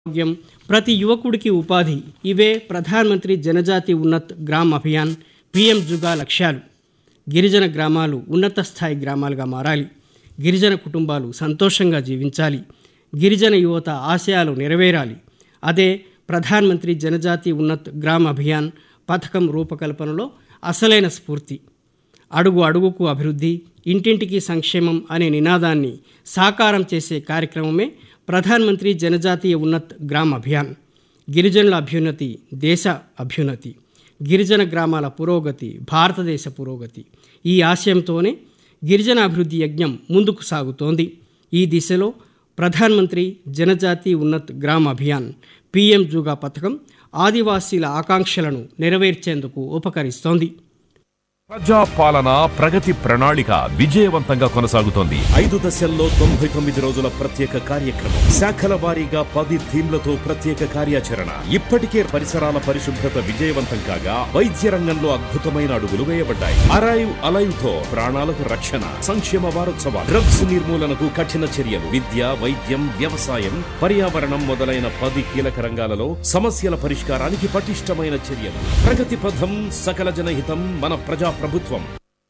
ఆరోగ్యం ప్రతి యువకుడికి ఉపాధి ఇవే ప్రధానమంత్రి జనజాతి ఉన్నత్ గ్రామ్ అభియాన్ పిఎం జుగా లక్ష్యాలు గిరిజన గ్రామాలు ఉన్నత స్థాయి గ్రామాలుగా మారాలి గిరిజన కుటుంబాలు సంతోషంగా జీవించాలి గిరిజన యువత ఆశయాలు నెరవేరాలి అదే ప్రధానమంత్రి జనజాతి ఉన్నత్ గ్రామ్ అభియాన్ పథకం రూపకల్పనలో అసలైన స్ఫూర్తి అడుగు అడుగుకు అభివృద్ధి ఇంటింటికి సంక్షేమం అనే నినాదాన్ని సాకారం చేసే కార్యక్రమమే ప్రధానమంత్రి జనజాతీయ ఉన్నత్ గ్రామ్ అభియాన్ గిరిజనుల అభ్యున్నతి దేశ అభ్యున్నతి గిరిజన గ్రామాల పురోగతి భారతదేశ పురోగతి ఈ ఆశయంతోనే గిరిజన అభివృద్ధి యజ్ఞం ముందుకు సాగుతోంది ఈ దిశలో ప్రధానమంత్రి జనజాతి ఉన్నత్ గ్రామ్ అభియాన్ పిఎం జుగా పథకం ఆదివాసీల ఆకాంక్షలను నెరవేర్చేందుకు ఉపకరిస్తోంది ప్రజా పాలన ప్రగతి ప్రణాళిక విజయవంతంగా కొనసాగుతోంది ఐదు దశల్లో తొంభై తొమ్మిది రోజుల ప్రత్యేక కార్యక్రమం శాఖల వారీగా పది థీమ్లతో ప్రత్యేక కార్యాచరణ ఇప్పటికే పరిసరాల పరిశుభ్రత విజయవంతం కాగా వైద్య రంగంలో అద్భుతమైన అడుగులు వేయబడ్డాయి అరైవ్ అలైవ్ తో ప్రాణాలకు రక్షణ సంక్షేమ వారోత్సవాలు డ్రగ్స్ నిర్మూలనకు కఠిన చర్యలు విద్య వైద్యం వ్యవసాయం పర్యావరణం మొదలైన పది కీలక రంగాలలో సమస్యల పరిష్కారానికి పటిష్టమైన చర్యలు ప్రగతి పథం సకల జనహితం మన ప్రజా ప్రభుత్వం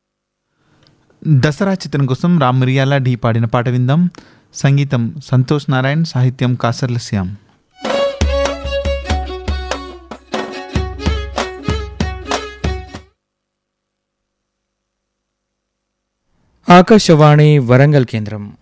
దసరా చిత్రం కోసం రామ్ మిరియాల ఢీ పాడిన పాట విందాం సంగీతం సంతోష్ నారాయణ్ సాహిత్యం కాసర్ల శ్యామ్ ఆకాశవాణి వరంగల్ కేంద్రం